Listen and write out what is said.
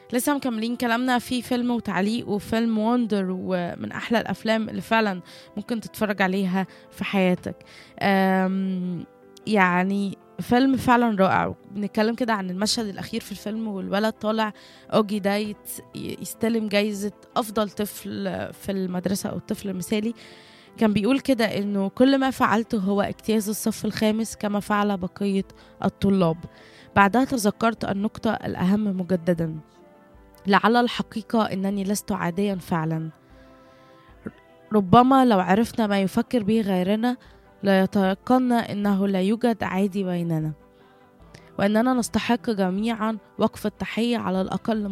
لسه مكملين كلامنا في فيلم وتعليق وفيلم وندر ومن احلى الافلام اللي فعلا ممكن تتفرج عليها في حياتك أم، يعني فيلم فعلا رائع بنتكلم كده عن المشهد الاخير في الفيلم والولد طالع اوجي ده يت- يستلم جايزة افضل طفل في المدرسة او الطفل المثالي كان بيقول كده انه كل ما فعلته هو اجتياز الصف الخامس كما فعل بقية الطلاب بعدها تذكرت النقطة الأهم مجددا لعل الحقيقة أنني لست عاديا فعلا ربما لو عرفنا ما يفكر به غيرنا ليتيقن أنه لا يوجد عادي بيننا وأننا نستحق جميعا وقف التحية على الأقل